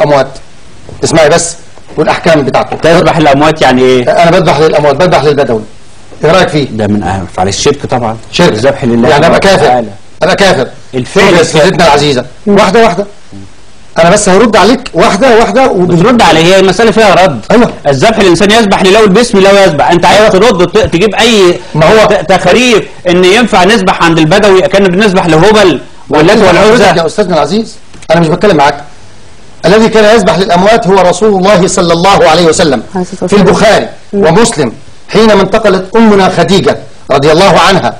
اموات اسمعي بس والاحكام بتاعته تذبح الاموات يعني ايه انا بذبح للاموات بذبح للبدوي ايه رايك فيه ده من افعال الشرك طبعا شرك الذبح لله يعني ابقى كافر تعالى. ابقى كافر الفعل شوف يا الكافر. سيدتنا العزيزه واحده واحده انا بس هرد عليك واحده واحده وبالرد بترد عليه هي المساله فيها رد أيوة. الذبح الانسان يذبح لله والبسم الله ويذبح انت عايز ترد ت- تجيب اي ما هو- ت- تخاريف ان ينفع نذبح عند البدوي كان بنذبح لهبل واللات حضرتك والعزى يا استاذنا العزيز انا مش بتكلم معاك الذي كان يذبح للاموات هو رسول الله صلى الله عليه وسلم عليه الصلاة في والسلام. البخاري ومسلم حينما انتقلت امنا خديجه رضي الله عنها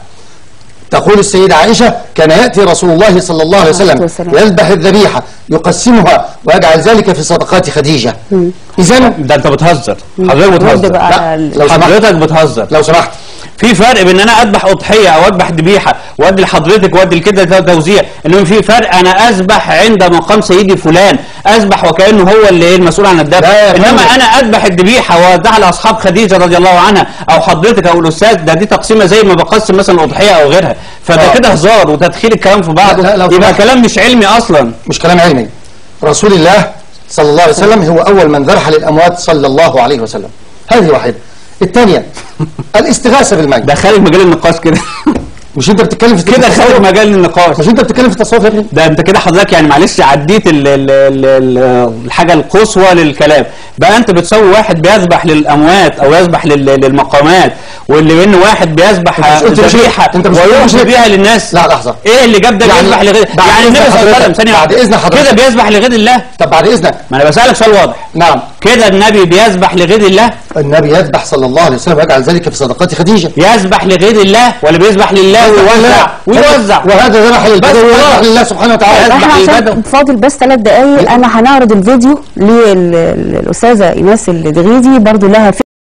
تقول السيدة عائشة كان يأتي رسول الله صلى الله عليه وسلم والسلام. يذبح الذبيحة يقسمها ويجعل ذلك في صدقات خديجة إذا ده انت بتهزر حضرتك رد بتهزر بقى لا، على ال- لو سمحت. حضرتك بتهزر لو سمحت في فرق بين ان انا اذبح اضحيه او اذبح ذبيحه وادي لحضرتك وادي لكده ده توزيع انما في فرق انا اذبح عند مقام سيدي فلان اذبح وكانه هو اللي إيه المسؤول عن الذبح لا يا انما فندم. انا اذبح الذبيحه واودعها لاصحاب خديجه رضي الله عنها او حضرتك او الاستاذ ده دي تقسيمه زي ما بقسم مثلا الاضحيه او غيرها فده آه. كده هزار وتدخيل الكلام في بعضه لا، لا، لو يبقى سمحت. كلام مش علمي اصلا مش كلام علمي رسول الله صلى الله عليه وسلم هو أول من ذبح للأموات صلى الله عليه وسلم هذه واحدة الثانية الاستغاثة بالميت ده خارج مجال النقاش كده مش أنت بتتكلم في كده التصوف؟ خارج مجال النقاش مش أنت بتتكلم في التصوف يا ابني ده انت كده حضرتك يعني معلش عديت ال ال ال ال الحاجه القصوى للكلام بقى انت بتسوي واحد بيذبح للاموات او يذبح لل- للمقامات واللي بين واحد بيذبح أنت مش قلت مش- ذبيحه أنت مش قلت ويوحي مش- بيها للناس لا لحظة ايه اللي جاب ده يعني بيذبح لغير بعد يعني إذن النبي صلى الله عليه وسلم حضرتك- ثانيه بعد واحدة. إذن حضرتك. كده بيذبح لغير الله طب بعد إذنك ما انا بسالك سؤال واضح نعم كده النبي بيذبح لغير الله النبي يذبح صلى الله عليه وسلم ويجعل ذلك في صدقات خديجة يذبح لغير الله ولا بيذبح لله ويوزع ويوزع وهذا ذبح للبدوي بس ويذبح خلاص. لله سبحانه وتعالى يذبح احنا عشان البدو. فاضل بس ثلاث دقايق انا هنعرض الفيديو للاستاذه ايناس الدغيدي برضو لها